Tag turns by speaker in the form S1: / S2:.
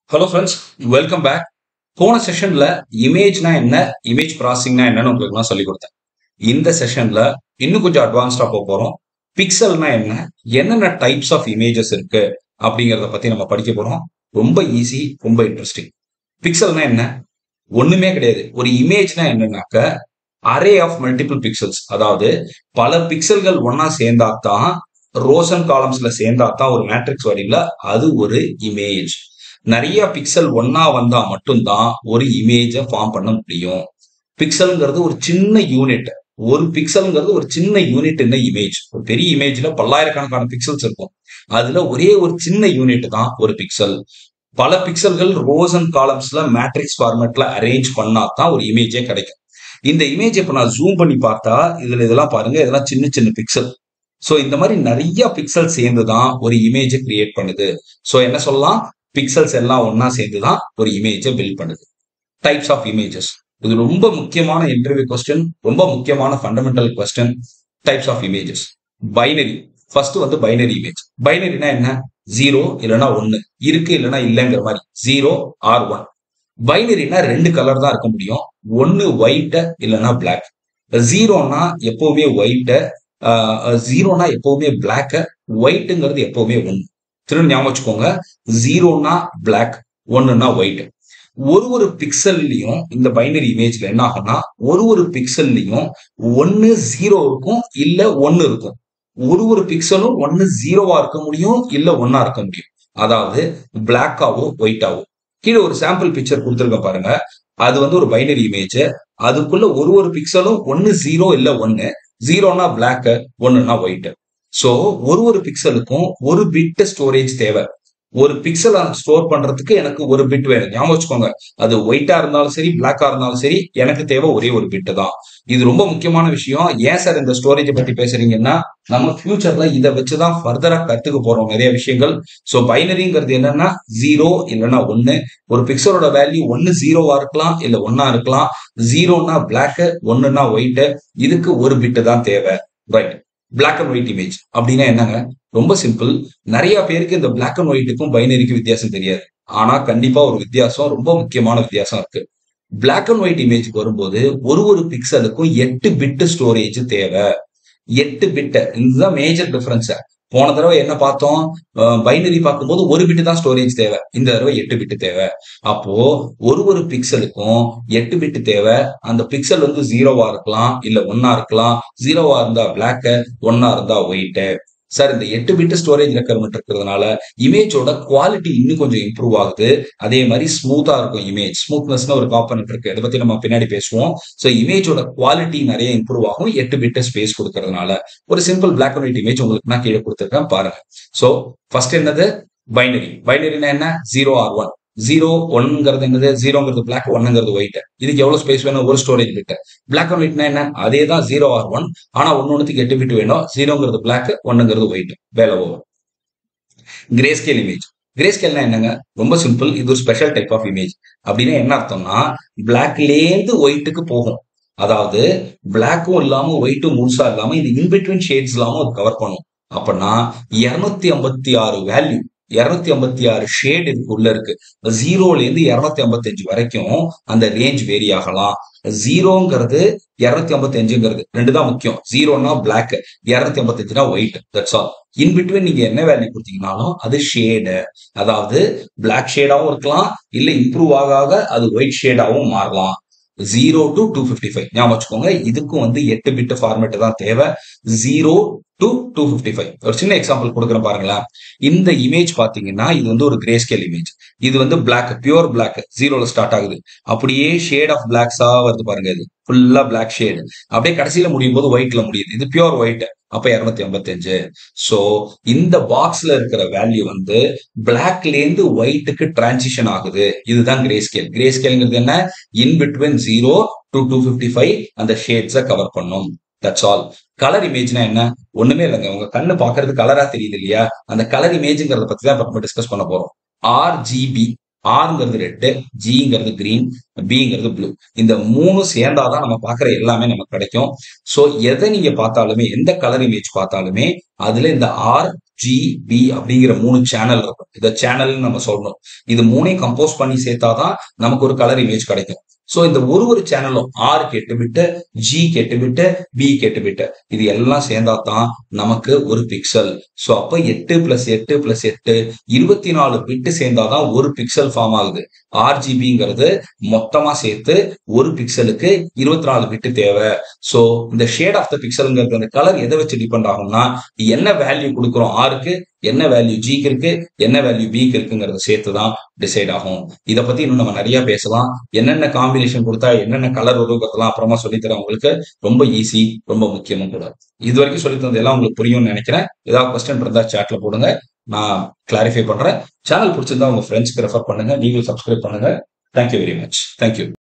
S1: hello friends welcome back போன செஷன்ல இமேஜ்னா என்ன image ப்ராசஸிங்னா என்னன்னு உங்களுக்கு நான் சொல்லி கொடுத்தேன் இந்த செஷன்ல இன்னும் கொஞ்சம் அட்வான்ஸ்டா போக போறோம் பிக்சல்னா என்ன என்னென்ன டைப்ஸ் ஆஃப் இமேஜஸ் இருக்கு அப்படிங்கிறத பத்தி நம்ம படிக்க போறோம் ரொம்ப ஈஸி ரொம்ப இன்ட்ரெஸ்டிங் பிக்சல்னா என்ன ஒண்ணுமே கிடையாது ஒரு இமேஜ்னா என்னன்னாக்க அரே ஆஃப் மல்டிபிள் பிக்சல்ஸ் அதாவது பல பிக்சல்கள் ஒன்னா சேர்ந்தா தான் ரோஸ் அண்ட் காலம்ஸ்ல சேர்ந்தா தான் ஒரு மேட்ரிக்ஸ் வடிவில் அது ஒரு இமேஜ் நிறைய பிக்சல் ஒன்னா வந்தா மட்டும்தான் ஒரு இமேஜை ஃபார்ம் பண்ண முடியும் பிக்சல்ங்கிறது ஒரு சின்ன யூனிட் ஒரு பிக்சல்ங்கிறது ஒரு சின்ன யூனிட் என்ன இமேஜ் ஒரு பெரிய இமேஜ்ல பல்லாயிரக்கணக்கான பிக்சல்ஸ் இருக்கும் அதுல ஒரே ஒரு சின்ன யூனிட் தான் ஒரு பிக்சல் பல பிக்சல்கள் ரோஸ் அண்ட் காலம்ஸ்ல மேட்ரிக்ஸ் ஃபார்மேட்ல அரேஞ்ச் பண்ணா தான் ஒரு இமேஜே கிடைக்கும் இந்த இமேஜ் இப்ப நான் ஜூம் பண்ணி பார்த்தா இதுல இதெல்லாம் பாருங்க இதெல்லாம் சின்ன சின்ன பிக்சல் ஸோ இந்த மாதிரி நிறைய பிக்சல் சேர்ந்து தான் ஒரு இமேஜை கிரியேட் பண்ணுது ஸோ என்ன சொல்லலாம் பிக்சல்ஸ் எல்லாம் ஒன்னா சேர்ந்து தான் ஒரு இமேஜை பில்ட் பண்ணுது டைப்ஸ் ஆஃப் இமேஜஸ் இது ரொம்ப முக்கியமான இன்டர்வியூ கொஸ்டின் ரொம்ப முக்கியமான fundamental question types of images binary first வந்து பைனரி இமேஜ் பைனரினா என்ன ஜீரோ இல்லைன்னா ஒன்னு இருக்கு இல்லைன்னா இல்லைங்கிற மாதிரி ஜீரோ ஆர் ஒன் பைனரினா ரெண்டு கலர் தான் இருக்க முடியும் ஒன்னு ஒயிட் இல்லைன்னா பிளாக் ஜீரோனா எப்பவுமே ஒயிட்ட ஜீரோனா எப்பவுமே பிளாக் ஒயிட்டுங்கிறது எப்பவுமே ஒன்னு திரும்ப ஞாபகம் வச்சுக்கோங்க ஜீரோனா பிளாக் ஒன்னுனா ஒயிட் ஒரு ஒரு பிக்சல்லையும் இந்த பைனரி இமேஜ்ல என்ன ஆகும்னா ஒரு ஒரு பிக்சல்லையும் ஒன்னு ஜீரோ இருக்கும் இல்ல ஒன்னு இருக்கும் ஒரு ஒரு பிக்சலும் ஒன்னு ஜீரோவா இருக்க முடியும் இல்ல ஒன்னா இருக்க முடியும் அதாவது பிளாக்காவோ ஒயிட்டாவோ கீழே ஒரு சாம்பிள் பிக்சர் கொடுத்துருக்க பாருங்க அது வந்து ஒரு பைனரி இமேஜ் அதுக்குள்ள ஒரு ஒரு பிக்சலும் ஒன்னு ஜீரோ இல்ல ஒன்னு ஜீரோனா பிளாக் ஒன்னுனா ஒயிட் ஸோ ஒரு ஒரு பிக்சலுக்கும் ஒரு பிட் ஸ்டோரேஜ் தேவை ஒரு பிக்சல் ஸ்டோர் பண்றதுக்கு எனக்கு ஒரு பிட் வேணும் ஞாபகம் வச்சுக்கோங்க அது ஒயிட்டா இருந்தாலும் சரி பிளாக்கா இருந்தாலும் சரி எனக்கு தேவை ஒரே ஒரு பிட் தான் இது ரொம்ப முக்கியமான விஷயம் ஏன் சார் இந்த ஸ்டோரேஜை பத்தி பேசுறீங்கன்னா நம்ம ஃபியூச்சர்ல இதை வச்சுதான் ஃபர்தரா கத்துக்க போறோம் நிறைய விஷயங்கள் ஸோ பைனரிங்கிறது என்னன்னா ஜீரோ இல்லைன்னா ஒன்னு ஒரு பிக்சலோட வேல்யூ ஒன்னு ஜீரோவா இருக்கலாம் இல்ல ஒன்னா இருக்கலாம் ஜீரோனா பிளாக் ஒன்னுனா ஒயிட் இதுக்கு ஒரு பிட்டு தான் தேவை right black and white image அப்படின்னா என்னங்க ரொம்ப சிம்பிள் நிறைய பேருக்கு இந்த பிளாக் அண்ட் ஒயிட்டுக்கும் பைனரிக்கும் வித்தியாசம் தெரியாது ஆனா கண்டிப்பா ஒரு வித்தியாசம் ரொம்ப முக்கியமான வித்தியாசம் இருக்கு பிளாக் அண்ட் ஒயிட் இமேஜ் வரும்போது ஒரு ஒரு பிக்சலுக்கும் எட்டு பிட்டு ஸ்டோரேஜ் தேவை எட்டு பிட்டு இதுதான் மேஜர் டிஃபரன்ஸ் போன தடவை என்ன பார்த்தோம் பைனரி பார்க்கும்போது ஒரு பிட்டு தான் ஸ்டோரேஜ் தேவை இந்த தடவை எட்டு பிட்டு தேவை அப்போ ஒரு ஒரு பிக்சலுக்கும் எட்டு பிட்டு தேவை அந்த பிக்சல் வந்து ஜீரோவா இருக்கலாம் இல்ல ஒன்னா இருக்கலாம் ஜீரோவா இருந்தா பிளாக் ஒன்னா இருந்தா ஒயிட் சார் இந்த எட்டு பிட்டு ஸ்டோரேஜ் ரெக்கர்மெண்ட் இருக்கிறதுனால இமேஜோட குவாலிட்டி இன்னும் கொஞ்சம் இம்ப்ரூவ் ஆகுது அதே மாதிரி ஸ்மூத்தா இருக்கும் இமேஜ் ஸ்மூத்னஸ்னு ஒரு காம்பனண்ட் இருக்கு இதை பத்தி நம்ம பின்னாடி பேசுவோம் ஸோ இமேஜோட குவாலிட்டி நிறைய இம்ப்ரூவ் ஆகும் எட்டு பிட்டு ஸ்பேஸ் கொடுக்கறதுனால ஒரு simple black and white image உங்களுக்கு நான் கீழே கொடுத்துருக்கேன் பாருங்க ஸோ ஃபர்ஸ்ட் என்னது பைனரி பைனரினா என்ன ஜீரோ ஆர் ஒன் ஜீரோ ஒன்னுங்கிறது என்னது ஜீரோங்கிறது பிளாக் ஒன்னுங்கிறது ஒயிட் இதுக்கு எவ்வளவு ஸ்பேஸ் வேணும் ஒரு ஸ்டோரேஜ் பிட் பிளாக் அண்ட் ஒயிட்னா என்ன அதே தான் ஜீரோ ஆர் ஒன் ஆனா ஒன்னொன்னுக்கு எட்டு பிட் வேணும் ஜீரோங்கிறது பிளாக் ஒன்னுங்கிறது ஒயிட் வேலை over grey scale image grey ஸ்கேல்னா என்னங்க ரொம்ப சிம்பிள் இது ஒரு ஸ்பெஷல் டைப் ஆஃப் இமேஜ் அப்படின்னா என்ன அர்த்தம்னா பிளாக்லேருந்து ஒயிட்டுக்கு போகும் அதாவது பிளாக்கும் இல்லாம ஒயிட்டும் முழுசா இல்லாம இந்த இன்பிட்வீன் ஷேட்ஸ் இல்லாம அது கவர் பண்ணும் அப்படின்னா இருநூத்தி ஐம்பத்தி ஆறு வேல்யூ இருநூத்தி ஐம்பத்தி ஆறு ஷேட் இதுக்கு உள்ள இருக்கு ஜீரோல இருந்து இருநூத்தி ஐம்பத்தி அஞ்சு வரைக்கும் அந்த ரேஞ்ச் வேரி ஆகலாம் ஜீரோங்கிறது இருநூத்தி ஐம்பத்தி அஞ்சுங்கிறது ரெண்டு தான் முக்கியம் ஜீரோனா பிளாக் இருநூத்தி ஐம்பத்தி அஞ்சுனா white that's all in between நீங்க என்ன வேல்யூ கொடுத்தீங்கனாலும் அது ஷேடு அதாவது பிளாக் ஷேடாவும் இருக்கலாம் இல்ல இம்ப்ரூவ் ஆக ஆக அது ஒயிட் ஷேடாவும் மாறலாம் zero to two fifty five ஞாபகம் வச்சுக்கோங்க இதுக்கும் வந்து எட்டு பிட்டு ஃபார்மேட் தான் தேவை zero to two fifty five ஒரு சின்ன எக்ஸாம்பிள் கொடுக்குறேன் பாருங்களேன் இந்த இமேஜ் பாத்தீங்கன்னா இது வந்து ஒரு கிரே ஸ்கேல் இமேஜ் இது வந்து பிளாக் பியூர் பிளாக் ஜீரோல ஸ்டார்ட் ஆகுது அப்படியே ஷேட் ஆஃப் பிளாக்ஸா வருது பாருங்க இது ஃபுல்லா பிளாக் ஷேடு அப்படியே கடைசியில முடியும் போது ஒயிட்ல முடியுது இது பியூர் ஒயிட் அப்ப இருநூத்தி ஐம்பத்தி அஞ்சு சோ இந்த பாக்ஸ்ல இருக்கிற வேல்யூ வந்து பிளாக்ல இருந்து ஒயிட்டுக்கு டிரான்சிஷன் ஆகுது இதுதான் கிரே ஸ்கேல் கிரே ஸ்கேல்ங்கிறது என்ன in between zero to two fifty five அந்த ஷேட்ஸை கவர் பண்ணும் தட்ஸ் ஆல் கலர் இமேஜ்னா என்ன ஒண்ணுமே இல்லைங்க உங்க கண்ணு பாக்குறது கலரா தெரியுது இல்லையா அந்த கலர் இமேஜ்ங்கிறத பத்தி தான் நம்ம டிஸ்கஸ் பண்ண போறோம் ஆர்ஜிபி ஆர்ங்கிறது ரெட்டு ஜிங்கிறது கிரீன் பிங்கிறது ப்ளூ இந்த மூணு சேர்ந்தாதான் நம்ம பார்க்குற எல்லாமே நமக்கு கிடைக்கும் ஸோ எதை நீங்க பார்த்தாலுமே எந்த கலர் இமேஜ் பார்த்தாலுமே அதுல இந்த ஆர் ஜி பி அப்படிங்கிற மூணு சேனல் இருக்கும் இத சேனல்னு நம்ம சொல்லணும் இது மூணையும் கம்போஸ் பண்ணி சேர்த்தாதான் நமக்கு ஒரு கலர் இமேஜ் கிடைக்கும் சோ இந்த ஒரு ஒரு சேனலும் ஆர் எட்டு பிட்டு ஜி எட்டு பிட்டு பி எட்டு பிட்டு இது எல்லாம் சேர்ந்தா தான் நமக்கு ஒரு பிக்சல் சோ அப்ப எட்டு பிளஸ் எட்டு பிளஸ் எட்டு இருபத்தி நாலு பிட்டு சேர்ந்தாதான் ஒரு பிக்சல் ஃபார்ம் ஆகுது ஆர்ஜிபிங்கிறது மொத்தமா சேர்த்து ஒரு பிக்சலுக்கு இருபத்தி நாலு பிட்டு தேவை சோ இந்த ஷேட் ஆஃப் த பிக்சல்ங்கிறது அந்த கலர் எதை வச்சு டிபெண்ட் ஆகும்னா என்ன வேல்யூ கொடுக்குறோம் ஆருக்கு என்ன வேல்யூ ஜிக்கு இருக்கு என்ன வேல்யூ பிக்கு இருக்குங்கிறத சேர்த்து தான் டிசைட் ஆகும் இதை பத்தி இன்னும் நம்ம நிறைய பேசலாம் என்னென்ன காம்பினேஷன் கொடுத்தா என்னென்ன கலர் வருங்கிறதெல்லாம் அப்புறமா சொல்லித்தரேன் உங்களுக்கு ரொம்ப ஈஸி ரொம்ப முக்கியமும் கூட இது வரைக்கும் சொல்லி தந்தது எல்லாம் உங்களுக்கு புரியும்னு நினைக்கிறேன் ஏதாவது கொஸ்டின் இருந்தா சாட்ல போடுங்க நான் கிளாரிஃபை பண்றேன் சேனல் பிடிச்சிருந்தா உங்க ஃப்ரெண்ட்ஸ்க்கு ரெஃபர் பண்ணுங்க நீங்களும் சப்ஸ்கிரைப் பண்ணுங்க தேங்க்யூ வெரி மச் தேங்க்யூ